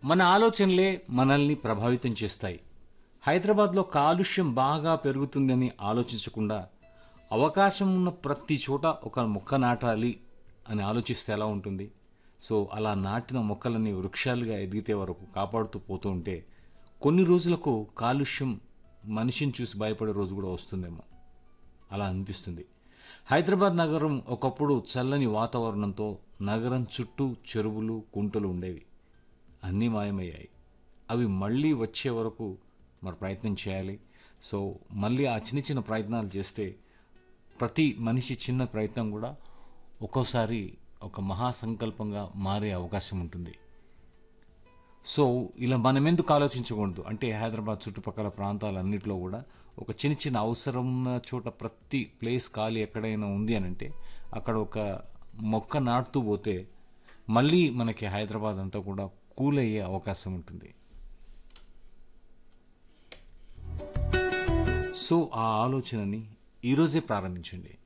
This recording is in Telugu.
మన ఆలోచనలే మనల్ని ప్రభావితం చేస్తాయి హైదరాబాద్లో కాలుష్యం బాగా పెరుగుతుందని ఆలోచించకుండా అవకాశం ఉన్న ప్రతి చోట ఒక మొక్క నాటాలి అని ఆలోచిస్తే ఎలా ఉంటుంది సో అలా నాటిన మొక్కలని వృక్షాలుగా ఎదిగితే వరకు కాపాడుతూ పోతూ ఉంటే కొన్ని రోజులకు కాలుష్యం మనిషిని చూసి భయపడే రోజు కూడా వస్తుందేమో అలా అనిపిస్తుంది హైదరాబాద్ నగరం ఒకప్పుడు చల్లని వాతావరణంతో నగరం చుట్టూ చెరువులు కుంటలు ఉండేవి అన్నీ మాయమయ్యాయి అవి మళ్ళీ వచ్చే వరకు మరి ప్రయత్నం చేయాలి సో మళ్ళీ ఆ చిన్న చిన్న ప్రయత్నాలు చేస్తే ప్రతి మనిషి చిన్న ప్రయత్నం కూడా ఒక్కోసారి ఒక మహాసంకల్పంగా మారే అవకాశం ఉంటుంది సో ఇలా మనం ఎందుకు ఆలోచించకూడదు అంటే హైదరాబాద్ చుట్టుపక్కల ప్రాంతాలన్నింటిలో కూడా ఒక చిన్న చిన్న అవసరం ఉన్న చోట ప్రతి ప్లేస్ ఖాళీ ఎక్కడైనా ఉంది అని అంటే అక్కడ ఒక మొక్క నాటుతూ పోతే మళ్ళీ మనకి హైదరాబాద్ అంతా కూడా కూల్ అయ్యే అవకాశం ఉంటుంది సో ఆ ఆలోచనని ఈరోజే ప్రారంభించండి